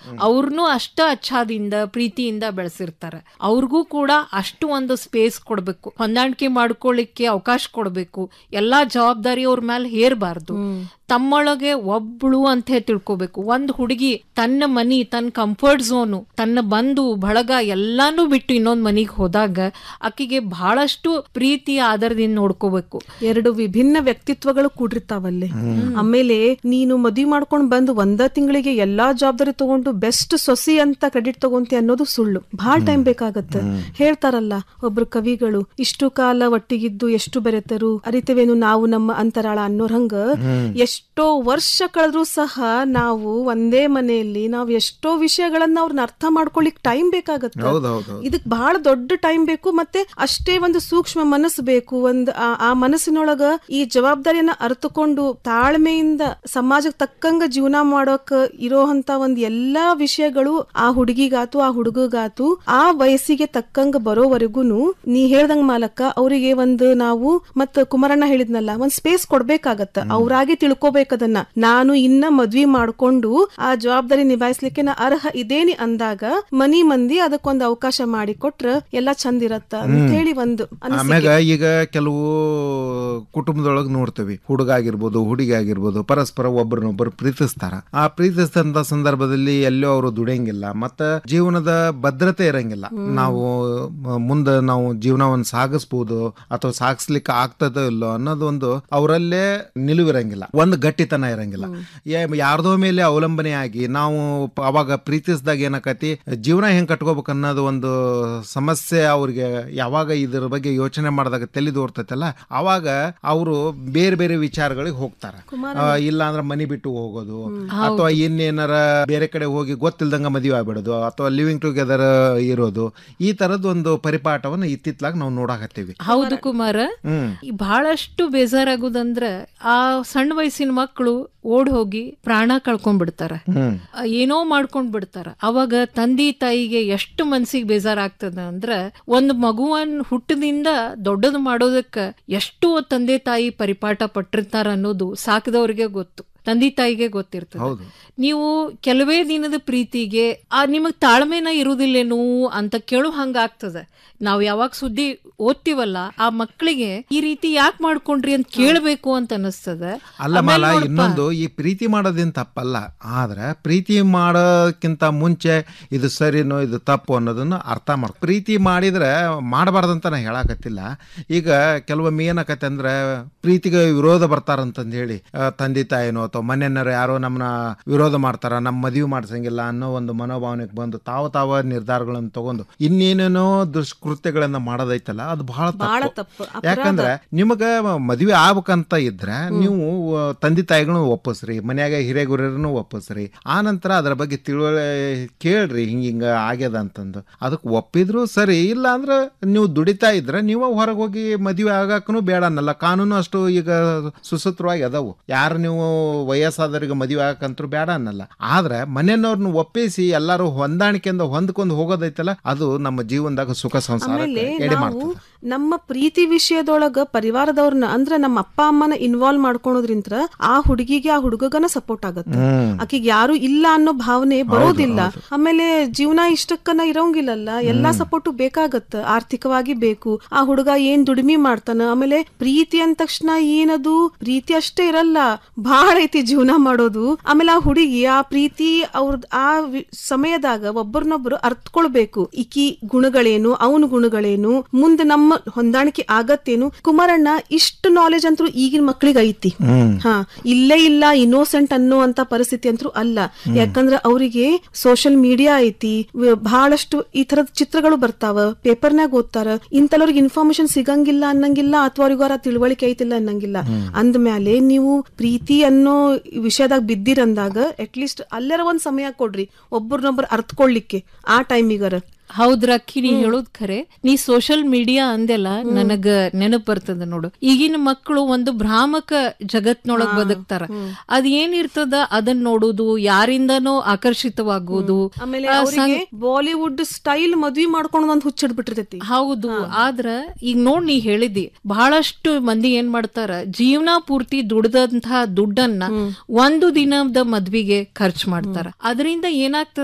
ಅವ್ರನ್ನೂ ಅಷ್ಟ ಅಚ್ಛಾದಿಂದ ಪ್ರೀತಿಯಿಂದ ಬೆಳೆಸಿರ್ತಾರೆ ಅವ್ರಿಗೂ ಕೂಡ ಅಷ್ಟು ಒಂದು ಸ್ಪೇಸ್ ಕೊಡ್ಬೇಕು ಹೊಂದಾಣಿಕೆ ಮಾಡ್ಕೊಳ್ಳಿಕ್ಕೆ ಅವಕಾಶ ಕೊಡ್ಬೇಕು ಎಲ್ಲಾ ಜವಾಬ್ದಾರಿ ಅವ್ರ ಮೇಲೆ ಹೇರಬಾರ್ದು ತಮ್ಮೊಳಗೆ ಒಬ್ಳು ಅಂತ ಹೇಳಿ ತಿಳ್ಕೊಬೇಕು ಒಂದ್ ಹುಡುಗಿ ತನ್ನ ಮನಿ ತನ್ನ ಕಂಫರ್ಟ್ ಝೋನು ತನ್ನ ಬಂಧು ಬಳಗ ಎಲ್ಲಾನು ಬಿಟ್ಟು ಇನ್ನೊಂದ್ ಮನಿಗ್ ಹೋದಾಗ ಆಕಿಗೆ ಬಹಳಷ್ಟು ಪ್ರೀತಿ ಆಧಾರದಿಂದ ನೋಡ್ಕೋಬೇಕು ಎರಡು ವಿಭಿನ್ನ ವ್ಯಕ್ತಿತ್ವಗಳು ಕೂಡಿರ್ತಾವಲ್ಲಿ ಆಮೇಲೆ ನೀನು ಮದ್ವಿ ಮಾಡ್ಕೊಂಡ್ ಬಂದು ಒಂದ ತಿಂಗಳಿಗೆ ಎಲ್ಲಾ ಜವಾಬ್ದಾರಿ ತಗೊಂಡು ಬೆಸ್ಟ್ ಸೊಸಿ ಅಂತ ಕ್ರೆಡಿಟ್ ತಗೊಂತಿ ಅನ್ನೋದು ಸುಳ್ಳು ಬಹಳ ಟೈಮ್ ಬೇಕಾಗತ್ತೆ ಹೇಳ್ತಾರಲ್ಲ ಒಬ್ರು ಕವಿಗಳು ಇಷ್ಟು ಕಾಲ ಒಟ್ಟಿಗಿದ್ದು ಎಷ್ಟು ಬೆರೆತರು ಅರಿತವೇನು ನಾವು ನಮ್ಮ ಅಂತರಾಳ ಅನ್ನೋರ್ ಹಂಗ ಎಷ್ಟೋ ವರ್ಷ ಕಳೆದ್ರು ಸಹ ನಾವು ಒಂದೇ ಮನೆಯಲ್ಲಿ ನಾವು ಎಷ್ಟೋ ವಿಷಯಗಳನ್ನ ಅವ್ರನ್ನ ಅರ್ಥ ಮಾಡ್ಕೊಳ್ಳಿಕ್ ಟೈಮ್ ಬೇಕಾಗತ್ತೆ ಹೌದೌದು ಇದಕ್ ಬಹಳ ದೊಡ್ಡ ಟೈಮ್ ಬೇಕು ಮತ್ತೆ ಅಷ್ಟೇ ಒಂದು ಸೂಕ್ಷ್ಮ ಮನಸ್ಸು ಬೇಕು ಒಂದ್ ಆ- ಆ ಮನಸ್ಸಿನೊಳಗ ಈ ಜವಾಬ್ದಾರಿಯನ್ನ ಅರ್ಥಕೊಂಡು ತಾಳ್ಮೆಯಿಂದ ಸಮಾಜಕ್ಕೆ ತಕ್ಕಂಗ ಜೀವನ ಮಾಡೋಕ್ ಇರೋಂತ ಒಂದ್ ಎಲ್ಲಾ ವಿಷಯಗಳು ಆ ಹುಡುಗಿಗಾತು ಆ ಹುಡುಗಗಾತು ಆ ವಯಸ್ಸಿಗೆ ತಕ್ಕಂಗ ಬರೋವರೆಗೂನು ನೀ ಹೇಳ್ದಂಗ ಮಾಲಕ್ಕ ಅವರಿಗೆ ಒಂದು ನಾವು ಮತ್ತ ಕುಮಾರಣ್ಣ ಹೇಳಿದ್ನಲ್ಲ ಒಂದ್ ಸ್ಪೇಸ್ ಕೊಡ್ಬೇಕಾಗತ್ತ ಅವ್ರಾಗೆ ತಿಳ್ಕೊಬೇಕದನ್ನ ನಾನು ಇನ್ನ ಮದ್ವಿ ಮಾಡ್ಕೊಂಡು ಆ ಜವಾಬ್ದಾರಿ ನಿಭಾಯಿಸ್ಲಿಕ್ಕೆ ನಾ ಅರ್ಹ ಇದೇನಿ ಅಂದಾಗ ಮನಿ ಮಂದಿ ಅದಕ್ಕೊಂದು ಅವಕಾಶ ಮಾಡಿ ಕೊಟ್ರ ಎಲ್ಲಾ ಚಂದ ಇರತ್ತ ಅಂತ ಹೇಳಿ ಒಂದು ಅನಿಸಿಕೆ. ಆಮ್ಯಾಗ ಈಗ ಕೆಲವು ಕುಟುಂಬದೊಳಗೆ ನೋಡ್ತೀವಿ ಹುಡುಗ ಆಗಿರ್ಬೋದು ಹುಡುಗಿ ಆಗಿರ್ಬೋದು ಪರಸ್ಪರ ಒಬ್ಬರನ್ನೊಬ್ಬರು ಪ್ರೀತಿಸ್ತಾರ ಆ ಪ್ರೀತಿಸಿದಂತ ಸಂದರ್ಭದಲ್ಲಿ ಎಲ್ಲೋ ಅವರು ದುಡಿಯಂಗಿಲ್ಲ ಮತ್ತ ಜೀವನದ ಭದ್ರತೆ ಇರಂಗಿಲ್ಲ ನಾವು ಮ- ಮುಂದೆ ನಾವು ಜೀವನವನ್ನು ಸಾಗಿಸ್ಬೋದು ಅಥವಾ ಸಾಗಿಸ್ಲಿಕ್ಕೆ ಆಗ್ತದೋ ಇಲ್ಲೋ ಅನ್ನೋದೊಂದು ಅವರಲ್ಲೇ ನಿಲುವಿರಂಗಿಲ್ಲ ಒಂದು ಗಟ್ಟಿತನ ಇರಂಗಿಲ್ಲ ಯಾ- ಯಾರ್ದೋ ಮೇಲೆ ಅವಲಂಬನೆ ಆಗಿ ನಾವು ಪ- ಅವಾಗ ಪ್ರೀತಿಸಿದಾಗ ಏನಾಕತಿ ಜೀವನ ಹೆಂಗ್ ಕಟ್ಕೋಬೇಕು ಅನ್ನೋದು ಒಂದು ಸಮಸ್ಯೆ ಅವ್ರಿಗೆ ಯಾವಾಗ ಇದ್ರ ಬಗ್ಗೆ ಯೋಚನೆ ಮಾಡಿದಾಗ ತಲೆ ದೋರ್ತೈತಲ್ಲ ಅವಾಗ ಅವರು ಬೇರೆ ಬೇರೆ ವಿಚಾರಗಳಿಗೆ ಹೋಗ್ತಾರ ಆ, ಇಲ್ಲ ಅಂದ್ರೆ ಮನಿ ಬಿಟ್ಟು ಹೋಗೋದು ಅಥವಾ ಇನ್ನೇನಾರ ಬೇರೆ ಕಡೆ ಹೋಗಿ ಗೊತ್ತಿಲ್ದಂಗ ಮದುವೆ ಆಗ್ಬಿಡೋದು ಅಥವಾ ಲಿವಿಂಗ್ ಟುಗೆದರ್ ಇರೋದು ಈ ತರದ್ ಒಂದು ಪರಿಪಾಠವನ್ನ ಇತ್ತಿತ್ಲಾಗ ನಾವು ನೋಡಾಕತ್ತೀವಿ ಹೌದು ಕುಮಾರ ಹ್ಮ್ ಈ ಬಹಳಷ್ಟು ಬೇಜಾರಾಗುದಂದ್ರ ಆ ಸಣ್ಣ ವಯಸ್ಸಿನ ಮಕ್ಕಳು ಓಡ್ ಹೋಗಿ ಪ್ರಾಣ ಕಳ್ಕೊಂಡ್ಬಿಡ್ತಾರ ಹ್ಮ್ ಆ, ಏನೋ ಮಾಡ್ಕೊಂಡ್ ಬಿಡ್ತಾರ ಅವಾಗ ತಂದೆ ತಾಯಿಗೆ ಎಷ್ಟು ಮನ್ಸಿಗೆ ಬೇಜಾರಾಗ್ತದ ಅಂದ್ರ ಒಂದ್ ಮಗುವನ್ ಹುಟ್ಟದಿಂದ ದೊಡ್ಡದು ಮಾಡೋದಕ್ಕ ಎಷ್ಟು ತಂದೆ ತಾಯಿ ಪರಿಪಾಠ ಪಟ್ಟಿರ್ತಾರ ಅನ್ನೋದು ಸಾಕಿದವ್ರಿಗೆ ಗೊತ್ತು ತಂದೆ ತಾಯಿಗೆ ಗೊತ್ತಿರ್ತದೆ ಹೌದು ನೀವು ಕೆಲವೇ ದಿನದ ಪ್ರೀತಿಗೆ ಆ ನಿಮಗ್ ತಾಳ್ಮೆನ ಇರುವುದಿಲ್ಲೇನು ಅಂತ ಕೇಳು ಹಂಗ ಆಗ್ತದೆ ನಾವ್ ಯಾವಾಗ ಸುದ್ದಿ ಓದ್ತಿವಲ್ಲ ಆ ಮಕ್ಕಳಿಗೆ ಈ ರೀತಿ ಯಾಕೆ ಮಾಡ್ಕೊಂಡ್ರಿ ಅಂತ ಕೇಳ್ಬೇಕು ಅಂತ ಅನಿಸ್ತದೆ ಅಲ್ಲ ಮಾಲ ಇನ್ನೊಂದು ಈ ಪ್ರೀತಿ ಮಾಡೋದೇನ್ ತಪ್ಪಲ್ಲ ಆದ್ರೆ ಪ್ರೀತಿ ಮಾಡೋಕ್ಕಿಂತ ಮುಂಚೆ ಇದು ಸರಿನೋ ಇದು ತಪ್ಪು ಅನ್ನೋದನ್ನ ಅರ್ಥ ಮಾಡ್ ಪ್ರೀತಿ ಮಾಡಿದ್ರೆ ಮಾಡಬಾರ್ದಂತ ನಾ ಹೇಳಾಕತ್ತಿಲ್ಲ ಈಗ ಕೆಲವೊಮ್ಮೆ ಏನಾಕತ್ತೆ ಅಂದ್ರೆ ಪ್ರೀತಿಗೆ ವಿರೋಧ ಬರ್ತಾರಂತಂದು ಹೇಳಿ ಆ, ತಂದೆ ತಾಯಿನೋ ಅಥವಾ ಮನೆಯವರು ಯಾರೋ ನಮ್ಮನ್ನ ವಿರೋಧ ಮಾಡ್ತಾರ ನಮ್ಮ ಮದುವೆ ಮಾಡ್ಸಂಗಿಲ್ಲ ಅನ್ನೋ ಒಂದು ಮನೋಭಾವನೆಗೆ ಬಂದು ತಾವು ತಾವ ನಿರ್ಧಾರಗಳನ್ನು ತಗೊಂಡು ಇನ್ನೇನೇನೋ ದುಷ್ಕೃತ್ಯಗಳನ್ನ ಮಾಡೋದೈತಲ್ಲ ಅದು ಬಹಳ ಬಹಳ ತಪ್ಪು ತಪ್ಪು ಯಾಕಂದ್ರೆ ನಿಮಗ ಮದುವೆ ಆಗ್ಬೇಕಂತ ಇದ್ರೆ ನೀವು ಆ, ತಂದೆ ತಾಯಿಗಳನ್ನ ಒಪ್ಪಿಸ್ರಿ ಮನ್ಯಾಗ ಹಿರೇಗುರನ್ನು ಒಪ್ಪಿಸ್ರಿ ಆ ನಂತರ ಅದರ ಬಗ್ಗೆ ತಿಳುವಳಿ ಕೇಳ್ರಿ ಹಿಂಗ ಹಿಂಗ ಆಗ್ಯದ ಅಂತಂದು ಅದಕ್ಕೆ ಒಪ್ಪಿದ್ರು ಸರಿ ಇಲ್ಲ ಅಂದ್ರೆ ನೀವು ದುಡಿತಾ ಇದ್ರೆ ನೀವು ಹೊರಗೆ ಹೋಗಿ ಮದುವೆ ಆಗಾಕನು ಬೇಡ ಅನ್ನಲ್ಲ ಕಾನೂನು ಅಷ್ಟು ಈಗ ಸುಸೂತ್ರವಾಗಿ ಅದಾವು ಯಾರು ನೀವು ವಯಸ್ಸಾದವರಿಗೆ ಮದುವೆ ಆಗಕ್ಕಂತೂ ಬೇಡ ಅನ್ನಲ್ಲ ಆದ್ರೆ ಮನೆಯವ್ರನ್ನ ಒಪ್ಪಿಸಿ ಎಲ್ಲರೂ ಹೊಂದಾಣಿಕೆಯಿಂದ ಹೊಂದ್ಕೊಂಡು ಹೋಗೋದೈತಲ್ಲ ಅದು ನಮ್ಮ ಜೀವನದಾಗ ಸುಖ ಸಂಸಾರ ಆಮೇಲೆ ಎಡೆ ನಾವು ಮಾಡ್ತದೆ ನಮ್ಮ ಪ್ರೀತಿ ವಿಷಯದೊಳಗ ಪರಿವಾರದವ್ರನ್ನ ಅಂದ್ರ ನಮ್ಮ ಅಪ್ಪ ಅಮ್ಮನ ಇನ್ವಾಲ್ವ್ ಮಾಡ್ಕೊಳೋದ್ರಿಂತ ಆ ಹುಡುಗಿಗೆ ಆ ಹುಡುಗನ ಸಪೋರ್ಟ್ ಆಗತ್ತೆ ಹ್ಮ್ ಆಕಿಗೆ ಯಾರು ಇಲ್ಲ ಅನ್ನೋ ಭಾವನೆ ಬರೋದಿಲ್ಲ ಆಮೇಲೆ ಜೀವನ ಇಷ್ಟಕ್ಕನ ಇರೋಂಗಿಲ್ಲಲ್ಲ ಎಲ್ಲಾ ಸಪೋರ್ಟು ಬೇಕಾಗತ್ತ ಆರ್ಥಿಕವಾಗಿ ಬೇಕು ಆ ಹುಡುಗ ಏನ್ ದುಡಿಮೆ ಮಾಡ್ತಾನ ಆಮೇಲೆ ಪ್ರೀತಿ ಅಂದ ತಕ್ಷಣ ಏನದು ಪ್ರೀತಿ ಅಷ್ಟೇ ಇರಲ್ಲ ಬಹಳ ಐತಿ ಜೀವನ ಮಾಡೋದು ಆಮೇಲೆ ಆ ಹುಡುಗಿ ಆ ಪ್ರೀತಿ ಅವ್ರ ಆ ವಿ- ಸಮಯದಾಗ ಒಬ್ಬರನ್ನೊಬ್ರು ಅರ್ತ್ಕೊಳ್ಬೇಕು ಈಕಿ ಗುಣಗಳೇನು ಅವನ ಗುಣಗಳೇನು ಮುಂದೆ ನಮ್ಮ ಹೊಂದಾಣಿಕೆ ಆಗತ್ತೇನು ಕುಮಾರಣ್ಣ ಇಷ್ಟು ನಾಲೆಜ್ ಅಂತೂ ಈಗಿನ ಮಕ್ಳಿಗೆ ಐತಿ ಹ್ಮ್ ಹಾ ಇಲ್ಲೇ ಇಲ್ಲ ಇನ್ನೋಸೆಂಟ್ ಅನ್ನೋ ಅಂತ ಪರಿಸ್ಥಿತಿ ಅಂತೂ ಅಲ್ಲ ಯಾಕಂದ್ರ ಅವರಿಗೆ ಸೋಷಿಯಲ್ ಮೀಡಿಯಾ ಐತಿ ವ- ಬಹಳಷ್ಟು ಈ ತರದ ಚಿತ್ರಗಳು ಬರ್ತಾವ ಪೇಪರ್ನಾಗ ಓದ್ತಾರ ಇಂತಲವ್ರಿಗೆ ಇನ್ಫಾರ್ಮೇಶನ್ ಸಿಗಂಗಿಲ್ಲ ಅನ್ನಂಗಿಲ್ಲ ಅಥವಾ ಅವ್ರಿಗಾರ ತಿಳುವಳಿಕೆ ಐತಿಲ್ಲ ಅನ್ನಂಗಿಲ್ಲ ಅಂದ್ಮ್ಯಾಲೆ ನೀವು ಪ್ರೀತಿ ಅನ್ನೋ ವಿಷಯದಾಗ ಬಿದ್ದಿರಂದಾಗ ಅಟ್ಲೀಸ್ಟ್ ಅಲ್ಲರ ಒಂದ್ ಸಮಯ ಕೊಡ್ರಿ ಒಬ್ಬರನ್ನೊಬ್ರು ಅರ್ತ್ಕೊಳ್ಳಿಕ್ಕೆ ಆ ಟೈಮಿಗರ ಹೌದ್ರಕ್ಕಿ ನೀ ಹೇಳೋದ್ ಖರೆ ನೀ ಸೋಷಿಯಲ್ ಮೀಡಿಯಾ ಅಂದೆಲ್ಲ ನನಗ ನೆನಪ್ ಬರ್ತದ ನೋಡು ಈಗಿನ ಮಕ್ಕಳು ಒಂದು ಭ್ರಾಮಕ ಜಗತ್ನೊಳಗ್ ಬದುಕ್ತಾರ ಅದ್ ಏನಿರ್ತದ ಅದನ್ನ ನೋಡುದು ಯಾರಿಂದನೋ ಆಕರ್ಷಿತವಾಗೋದು ಆಮೇಲೆ ಅವರಿಗೆ ಬಾಲಿವುಡ್ ಸ್ಟೈಲ್ ಮದ್ವಿ ಮಾಡ್ಕೊಂಡು ಒಂದ್ ಹುಚ್ಚಿಡ್ ಬಿಟ್ಟಿರ್ತೈತಿ ಹೌದು ಆದ್ರ ಈಗ ನೋಡ್ ನೀ ಹೇಳಿದಿ ಬಹಳಷ್ಟು ಮಂದಿ ಏನ್ ಮಾಡ್ತಾರ ಜೀವನ ಪೂರ್ತಿ ದುಡ್ದಂತಹ ದುಡ್ಡನ್ನ ಒಂದು ದಿನದ ಮದ್ವಿಗೆ ಖರ್ಚು ಮಾಡ್ತಾರ ಅದರಿಂದ ಏನಾಗ್ತದ